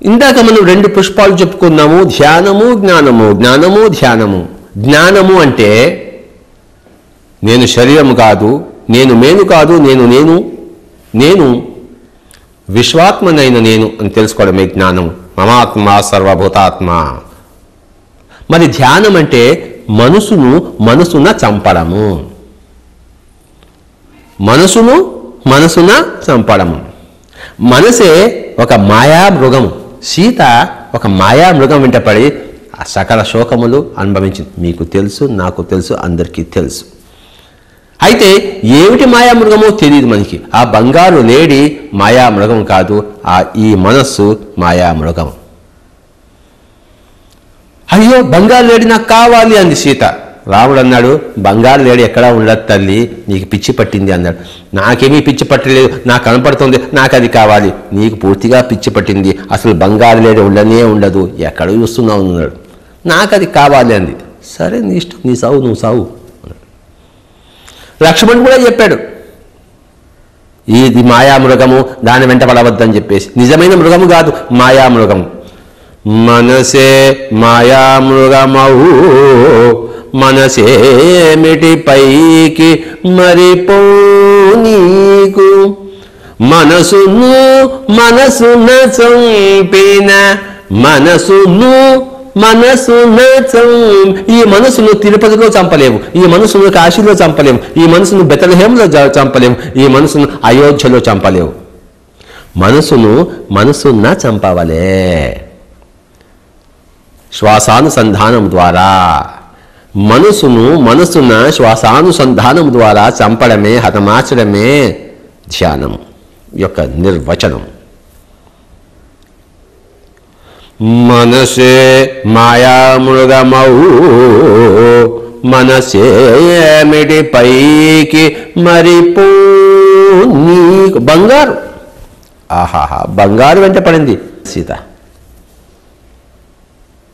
ఇందాక మనం రెండు పుష్పాలు చెప్పుకున్నాము ధ్యానము జ్ఞానము జ్ఞానము ధ్యానము జ్ఞానము అంటే నేను శరీరం కాదు నేను మేను కాదు నేను నేను నేను విశ్వాత్మనైన నేను అని తెలుసుకోవడమే జ్ఞానం మమాత్మ సర్వభూతాత్మ మరి ధ్యానం అంటే మనసును మనసున చంపడము మనసును మనసున చంపడము మనసే ఒక మాయా మృగము సీత ఒక మాయా మృగం వెంట పడి ఆ సకల శోకములు అనుభవించింది మీకు తెలుసు నాకు తెలుసు అందరికీ తెలుసు అయితే ఏమిటి మాయామృగమో తెలియదు మనకి ఆ బంగారు లేడి మాయామృగం కాదు ఆ ఈ మనస్సు మాయామృగం అయ్యో బంగారు లేడి నాకు కావాలి అంది సీత రాముడు అన్నాడు బంగారు లేడి ఎక్కడా ఉండదు తల్లి నీకు పిచ్చి పట్టింది అన్నాడు నాకేమీ పిచ్చి పట్టలేదు నాకు కనపడుతుంది నాకు అది కావాలి నీకు పూర్తిగా పిచ్చి పట్టింది అసలు బంగారు లేడి ఉండనే ఉండదు ఎక్కడ చూస్తున్నావు అన్నాడు నాకు అది కావాలి అంది సరే నీ ఇష్టం నీ సావు నువ్వు సావు లక్ష్మణ్ కూడా చెప్పాడు ఇది మాయామృగము దాని వెంట పడవద్దని చెప్పేసి నిజమైన మృగము కాదు మాయామృగము మనసే మాయామృగమౌ మనసేమిటి పైకి మరిపో నీకు మనసును మనసున చంపిన మనసును మనసున చం ఈ మనసును తిరుపతిలో చంపలేము ఈ మనసును కాశీలో చంపలేము ఈ మనసును బెతలహేంలో జ- చంపలేము ఈ మనసును అయోధ్యలో చంపలేము మనసును మనసున్న చంపవలే శ్వాసానుసంధానం ద్వారా మనసును మనసున శ్వాసానుసంధానం ద్వారా చంపడమే హతమార్చడమే ధ్యానం యొక్క నిర్వచనం మనసే మాయామృగమౌ మనసేమిటి పైకి మరిపో నీకు బంగారు ఆహాహా బంగారు వెంట పడింది సీత